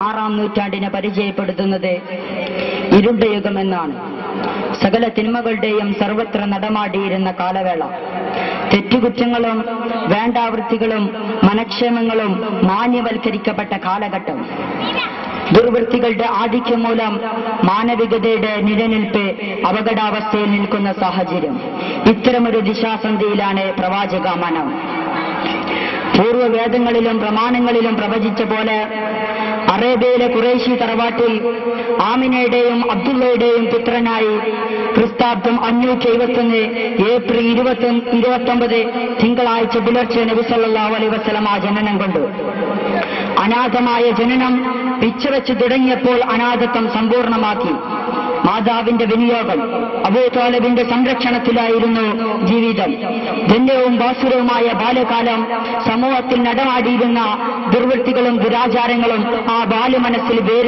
ആറാം നൂറ്റാണ്ടിനെ പരിചയപ്പെടുത്തുന്നത് ഇരുണ്ട യുഗമെന്നാണ് സകല തിന്മകളുടെയും സർവത്ര നടമാടിയിരുന്ന കാലവേള തെറ്റുകുറ്റങ്ങളും വേണ്ടാവൃത്തികളും മനക്ഷേമങ്ങളും മാന്യവൽക്കരിക്കപ്പെട്ട കാലഘട്ടം ദുർവൃത്തികളുടെ ആധിക്യം മൂലം മാനവികതയുടെ നിലനിൽപ്പ് അപകടാവസ്ഥയിൽ നിൽക്കുന്ന സാഹചര്യം ഇത്തരമൊരു ദിശാസന്ധിയിലാണ് പ്രവാചക മനം പൂർവ്വവേദങ്ങളിലും പ്രമാണങ്ങളിലും പ്രവചിച്ച പോലെ അറേബ്യയിലെ കുറേശി തറവാട്ടിൽ ആമിനയുടെയും അബ്ദുള്ളയുടെയും പുത്രനായി ക്രിസ്താബ്ദം അഞ്ഞൂറ്റി എഴുപത്തൊന്ന് ഏപ്രിൽ ഇരുപത്തി ഇരുപത്തൊമ്പത് തിങ്കളാഴ്ച പുലർച്ചെ നബിസല്ലാ അലൈ വസ്ലം ആ ജനനം കൊണ്ടു അനാഥമായ ജനനം പിച്ചുവെച്ച് തുടങ്ങിയപ്പോൾ അനാഥത്വം സമ്പൂർണമാക്കി മാതാവിന്റെ വിനിയോഗം അബൂ താലബിന്റെ സംരക്ഷണത്തിലായിരുന്നു ജീവിതം ധന്യവും ബാസുരവുമായ ബാല്യകാലം സമൂഹത്തിൽ നടമാടിയിരുന്ന ദുർവൃത്തികളും ദുരാചാരങ്ങളും ആ ബാല്യമനസ്സിൽ വേര്